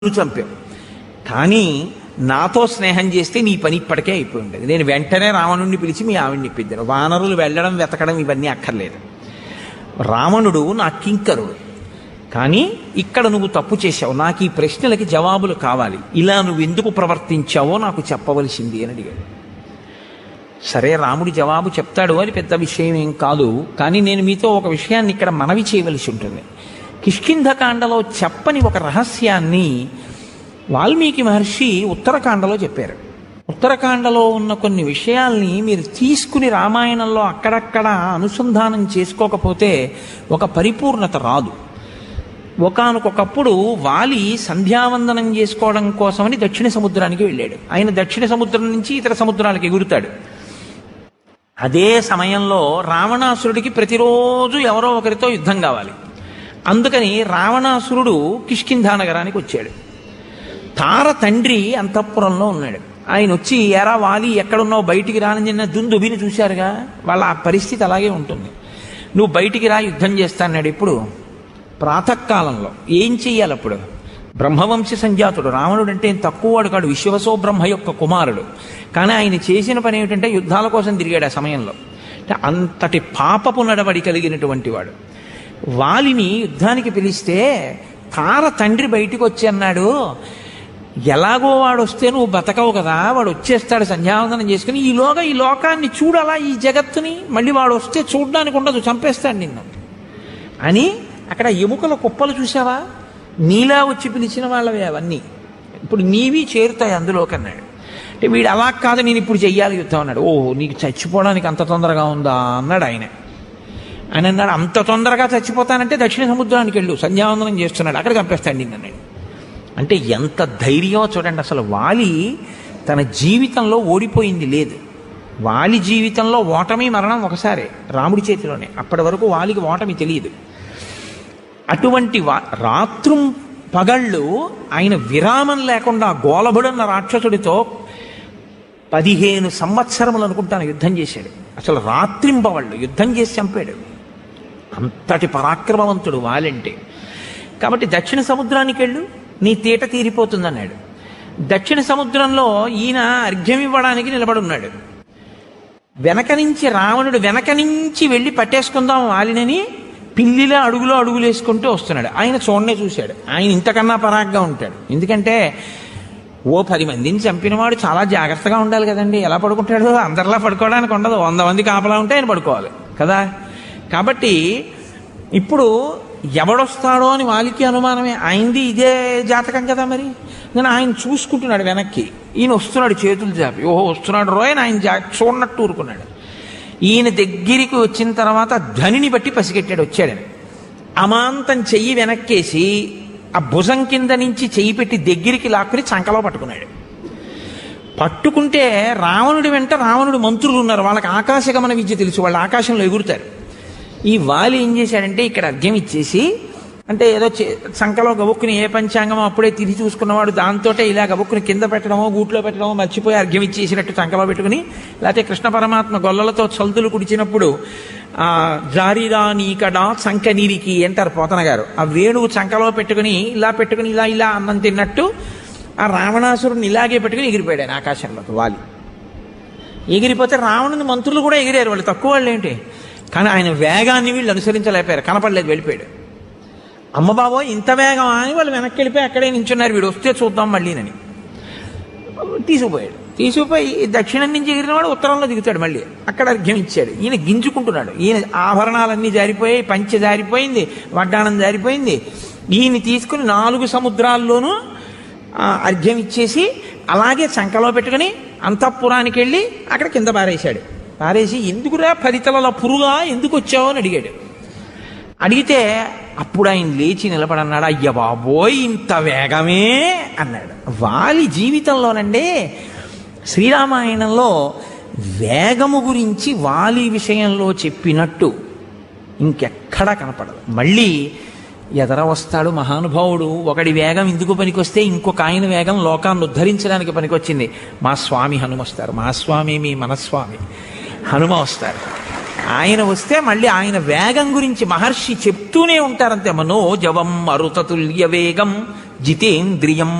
నువ్వు చంపావు కానీ నాతో స్నేహం చేస్తే నీ పని ఇప్పటికే అయిపోయి ఉండేది నేను వెంటనే రావణుడిని పిలిచి మీ ఆవిడ్ని ఇప్పిద్దాను వానరులు వెళ్ళడం వెతకడం ఇవన్నీ అక్కర్లేదు రావణుడు నా కింకరుడు కానీ ఇక్కడ నువ్వు తప్పు చేశావు నాకు ఈ ప్రశ్నలకి జవాబులు కావాలి ఇలా నువ్వు ఎందుకు ప్రవర్తించావో నాకు చెప్పవలసింది అని అడిగాడు సరే రాముడి జవాబు చెప్తాడు అని పెద్ద విషయం ఏం కాదు కానీ నేను మీతో ఒక విషయాన్ని ఇక్కడ మనవి చేయవలసి ఉంటుంది కిష్కింధకాండలో చెప్పని ఒక రహస్యాన్ని వాల్మీకి మహర్షి ఉత్తరకాండలో చెప్పారు ఉత్తరకాండలో ఉన్న కొన్ని విషయాల్ని మీరు తీసుకుని రామాయణంలో అక్కడక్కడ అనుసంధానం చేసుకోకపోతే ఒక పరిపూర్ణత రాదు ఒకానొకప్పుడు వాలి సంధ్యావందనం చేసుకోవడం కోసమని దక్షిణ సముద్రానికి వెళ్ళాడు ఆయన దక్షిణ సముద్రం నుంచి ఇతర సముద్రాలకు ఎగురుతాడు అదే సమయంలో రావణాసురుడికి ప్రతిరోజు ఎవరో ఒకరితో యుద్ధం కావాలి అందుకని రావణాసురుడు కిష్కింధా నగరానికి వచ్చాడు తార తండ్రి అంతఃపురంలో ఉన్నాడు ఆయన వచ్చి ఎరా వాలి ఎక్కడున్నావు బయటికి రాని నిన్న దుందుబిని చూశారుగా వాళ్ళ ఆ పరిస్థితి అలాగే ఉంటుంది నువ్వు బయటికి రా యుద్ధం చేస్తాన్నాడు ఇప్పుడు ప్రాతకాలంలో ఏం చెయ్యాలి అప్పుడు బ్రహ్మవంశ సంజాతుడు రావణుడు అంటే ఏం తక్కువ వాడు కాడు విశ్వసో బ్రహ్మ యొక్క కుమారుడు కానీ ఆయన చేసిన పని ఏమిటంటే యుద్ధాల కోసం తిరిగాడు ఆ సమయంలో అంటే అంతటి పాపపు నడవడి కలిగినటువంటి వాడు వాలిని యుద్ధానికి పిలిస్తే తార తండ్రి బయటికి వచ్చి అన్నాడు ఎలాగో వాడు వస్తే నువ్వు బతకవు కదా వాడు వచ్చేస్తాడు సంధ్యావందనం చేసుకుని ఈలోగా ఈ లోకాన్ని చూడాలా ఈ జగత్తుని మళ్ళీ వాడు వస్తే చూడడానికి ఉండదు చంపేస్తాడు నిన్ను అని అక్కడ ఎముకల కుప్పలు చూసావా నీలా వచ్చి పిలిచిన వాళ్ళవే అవన్నీ ఇప్పుడు నీవి చేరుతాయి అందులోకి అన్నాడు అంటే వీడు అలా కాదు నేను ఇప్పుడు చెయ్యాలి యుద్ధం అన్నాడు ఓ నీకు చచ్చిపోవడానికి అంత తొందరగా ఉందా అన్నాడు ఆయన ఆయన అన్నాడు అంత తొందరగా చచ్చిపోతానంటే దక్షిణ సముద్రానికి వెళ్ళు సంధ్యావందనం చేస్తున్నాడు అక్కడ చంపేస్తాడు నిన్ను అన్నాడు అంటే ఎంత ధైర్యమో చూడండి అసలు వాలి తన జీవితంలో ఓడిపోయింది లేదు వాలి జీవితంలో ఓటమి మరణం ఒకసారే రాముడి చేతిలోనే అప్పటి వరకు వాలికి ఓటమి తెలియదు అటువంటి వా రాత్రుం పగళ్ళు ఆయన విరామం లేకుండా గోలబడున్న రాక్షసుడితో పదిహేను సంవత్సరములు అనుకుంటాను యుద్ధం చేశాడు అసలు రాత్రింపవాళ్ళు యుద్ధం చేసి చంపాడు అంతటి పరాక్రమవంతుడు వాలంటే కాబట్టి దక్షిణ సముద్రానికి వెళ్ళు నీ తీట తీరిపోతుందన్నాడు దక్షిణ సముద్రంలో ఈయన అర్ఘ్యం ఇవ్వడానికి నిలబడున్నాడు వెనక నుంచి రావణుడు వెనక నుంచి వెళ్ళి పట్టేసుకుందాం వాలినని పిల్లిలా అడుగులో అడుగులు వేసుకుంటూ వస్తున్నాడు ఆయన చూడనే చూశాడు ఆయన ఇంతకన్నా పరాగ్గా ఉంటాడు ఎందుకంటే ఓ పది మందిని చంపినవాడు చాలా జాగ్రత్తగా ఉండాలి కదండి ఎలా పడుకుంటాడు అందరిలా పడుకోవడానికి ఉండదు వంద మంది కాపలా ఉంటే ఆయన పడుకోవాలి కదా కాబట్టి ఇప్పుడు ఎవడొస్తాడో అని వాలికి అనుమానమే ఆయనది ఇదే జాతకం కదా మరి నేను ఆయన చూసుకుంటున్నాడు వెనక్కి ఈయన వస్తున్నాడు చేతులు చాపి ఓహో వస్తున్నాడు రోయ్ అని ఆయన జా చూడనట్టు ఊరుకున్నాడు ఈయన దగ్గరికి వచ్చిన తర్వాత ధనిని బట్టి పసిగట్టాడు వచ్చాడని అమాంతం చెయ్యి వెనక్కేసి ఆ భుజం కింద నుంచి చెయ్యి పెట్టి దగ్గరికి లాక్కుని చంకలో పట్టుకున్నాడు పట్టుకుంటే రావణుడి వెంట రావణుడు మంత్రులు ఉన్నారు వాళ్ళకి ఆకాశగమన విద్య తెలుసు వాళ్ళు ఆకాశంలో ఎగురుతారు ఈ వాలి ఏం చేశాడంటే ఇక్కడ అర్ఘ్యం ఇచ్చేసి అంటే ఏదో చే- సంకలో గబుక్కుని ఏ పంచాంగమో అప్పుడే తిరిగి చూసుకున్నవాడు దాంతోటే ఇలా గబుక్కుని కింద పెట్టడమో గూట్లో పెట్టడమో మర్చిపోయి అర్ఘ్యం ఇచ్చేసినట్టు సంకలో పెట్టుకుని లేకపోతే కృష్ణ పరమాత్మ గొల్లలతో చల్తులు కుడిచినప్పుడు ఆ జారీరా నీకడా సంక నీరికి అంటారు పోతన గారు ఆ వేణువు చంకలో పెట్టుకుని ఇలా పెట్టుకుని ఇలా ఇలా అన్నం తిన్నట్టు ఆ రావణాసురుడిని ఇలాగే పెట్టుకుని ఎగిరిపోయాడు ఆయన ఆకాశంలోకి వాలి ఎగిరిపోతే రావణుని మంత్రులు కూడా ఎగిరారు వాళ్ళు తక్కువ వాళ్ళు ఏంటి కానీ ఆయన వేగాన్ని వీళ్ళు అనుసరించలేకపోయారు కనపడలేదు వెళ్ళిపోయాడు అమ్మ బాబోయ్ ఇంత వేగమా అని వాళ్ళు వెనక్కి వెళ్ళిపోయి అక్కడే నించున్నారు వీడు వస్తే చూద్దాం మళ్ళీనని తీసుకుపోయాడు తీసుకుపోయి దక్షిణం నుంచి ఎగిరిన వాడు ఉత్తరంలో దిగుతాడు మళ్ళీ అక్కడ అర్ఘ్యం ఇచ్చాడు ఈయన గింజుకుంటున్నాడు ఈయన ఆభరణాలన్నీ జారిపోయాయి పంచె జారిపోయింది వడ్డాణం జారిపోయింది ఈయన తీసుకుని నాలుగు సముద్రాల్లోనూ ఆ, అర్ఘ్యం ఇచ్చేసి అలాగే చంకలో పెట్టుకుని అంతఃపురానికి వెళ్ళి అక్కడ కింద పారేశాడు పారేసి ఎందుకురా పరితల పురుగా ఎందుకు వచ్చావు అని అడిగాడు అడిగితే అప్పుడు ఆయన లేచి నిలబడన్నాడు అయ్య బాబోయ్ ఇంత వేగమే అన్నాడు వాలి జీవితంలోనండి శ్రీరామాయణంలో వేగము గురించి వాలి విషయంలో చెప్పినట్టు ఇంకెక్కడా కనపడదు మళ్ళీ ఎదర వస్తాడు మహానుభావుడు ఒకడి వేగం ఎందుకు పనికొస్తే ఇంకొక ఆయన వేగం లోకాన్ని ఉద్ధరించడానికి పనికొచ్చింది మా స్వామి హనుమ వస్తారు మా స్వామి మీ మనస్వామి హనుమ వస్తారు ఆయన వస్తే మళ్ళీ ఆయన వేగం గురించి మహర్షి చెప్తూనే ఉంటారంతే మనోజవం మరుతతుల్య వేగం జితేంద్రియం